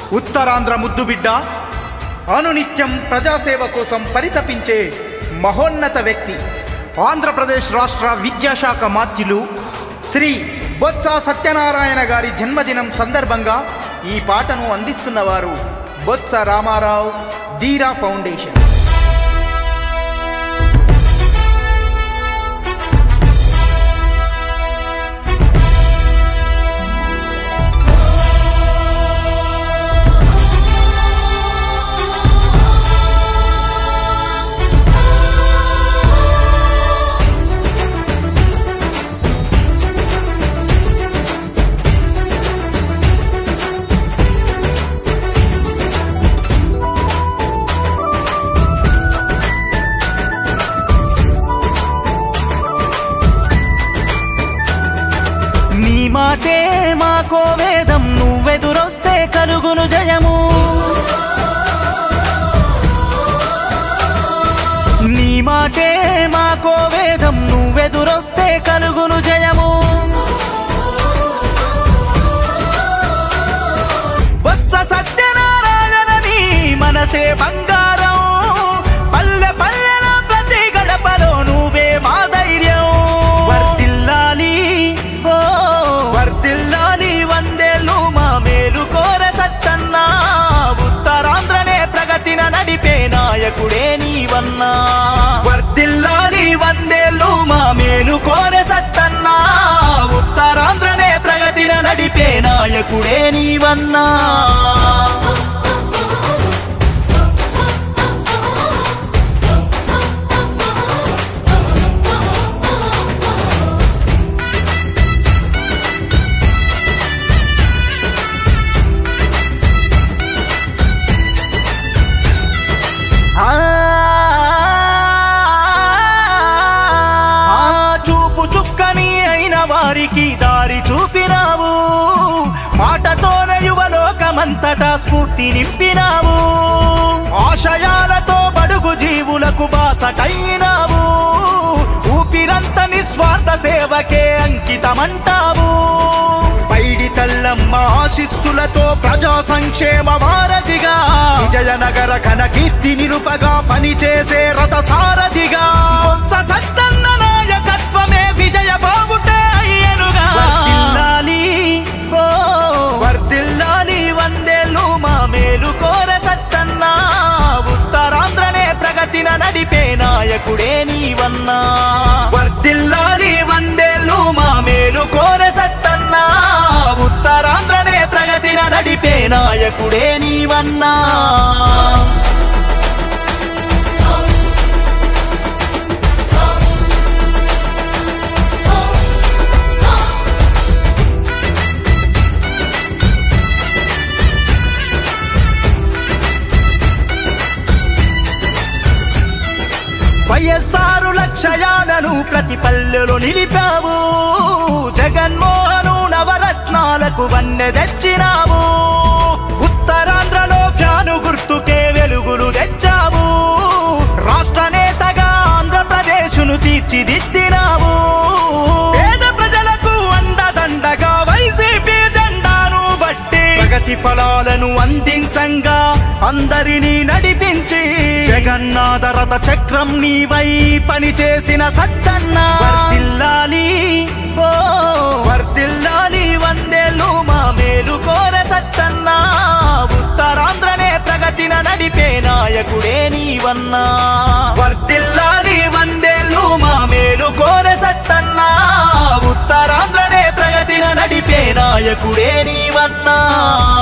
ఉత్తరాంధ్ర ముద్దుబిడ్డ అనునిత్యం ప్రజాసేవ కోసం పరితపించే మహోన్నత వ్యక్తి ఆంధ్రప్రదేశ్ రాష్ట్ర విద్యాశాఖ మాత్యులు శ్రీ బొత్స సత్యనారాయణ గారి జన్మదినం సందర్భంగా ఈ పాటను అందిస్తున్నవారు బొత్స రామారావు ధీరా ఫౌండేషన్ నీ మాటే మాకో వేదం నువ్వెదురొస్తే కలుగును జయము నీ మాటే మాకో వేదం నువ్వెదురొస్తే కలుగును జయము బొత్స సత్యనారాయణని మనసే బంగారం పల్లె పల్లెల ప్రతి గడపలో నువ్వే మా ధైర్యం వర్దిల్లాలి ఓ వర్దిల్లాలి వందేళ్ళు మా మేలు కోర సత్తన్నా ఉత్తరాంధ్రనే ప్రగతిన నడిపే నాయకుడే నీవన్నా వర్దిల్లాలి వందేళ్ళు మా మేలు కోర సత్తన్నా ఉత్తరాంధ్రనే ప్రగతిన నడిపే నాయకుడే నీవన్నా ఆ ఆ చూపు చుక్కని అయిన వారికి దారి చూపినావు మాటతోనే యువలోకమంతటా స్ఫూర్తి నింపినావు ఆశయాలతో బడుగు జీవులకు బాసటైనావు ఊపిరంత నిస్వార్థ సేవకే అంకితమంటావు పైడి తల్లమ్మ ఆశిస్సులతో ప్రజా సంక్షేమ వారధిగా విజయనగర ఘన కీర్తి నిలుపగా పనిచేసే రథ సారథిగా బొత్స సత్తన్న నాయకత్వమే విజయ బావుటే అయ్యనుగా వర్దిల్లాలి ఓ వర్దిల్లాలి వందేళ్ళు మా మేలు కోర సత్తన్న ఉత్తరాంధ్రనే ప్రగతిన నడిపే నాయకుడే నీవన్నా వర్దిల్లాలి వందేళ్ళు మా మేలు కోర సత్తన్న ఉత్తరాంధ్రనే ప్రగతిన నడిపే నాయకుడే నీవన్నా వైఎస్ఆరు లక్షయాలను ప్రతి పల్లెలో నిలిపావు జగన్మోహను నవరత్నాలకు వన్నె తెచ్చినావు ఉత్తరాంధ్రలో ఫ్యాను గుర్తుకే వెలుగులు తెచ్చావు రాష్ట్ర నేతగా ఆంధ్రప్రదేశ్ను తీర్చిదిద్దినావు పేద ప్రజలకు అండదండగా వైసీపీ జెండాను బట్టి ప్రగతి ఫలాలను అందించంగా అందరినీ నడిపించి జగన్నాథ రథ చక్రం నీవై పనిచేసిన సత్తన్న వర్దిల్లాలి ఓ వర్దిల్లాలి వందేళ్ళు మా మేలు కోర సత్తన్న ఉత్తరాంధ్రనే ప్రగతిన నడిపే నాయకుడే నీవన్నా వర్దిల్లాలి వందేళ్ళు మా మేలు కోర సత్తన్న ఉత్తరాంధ్రనే ప్రగతిన నడిపే నాయకుడే నీవన్నా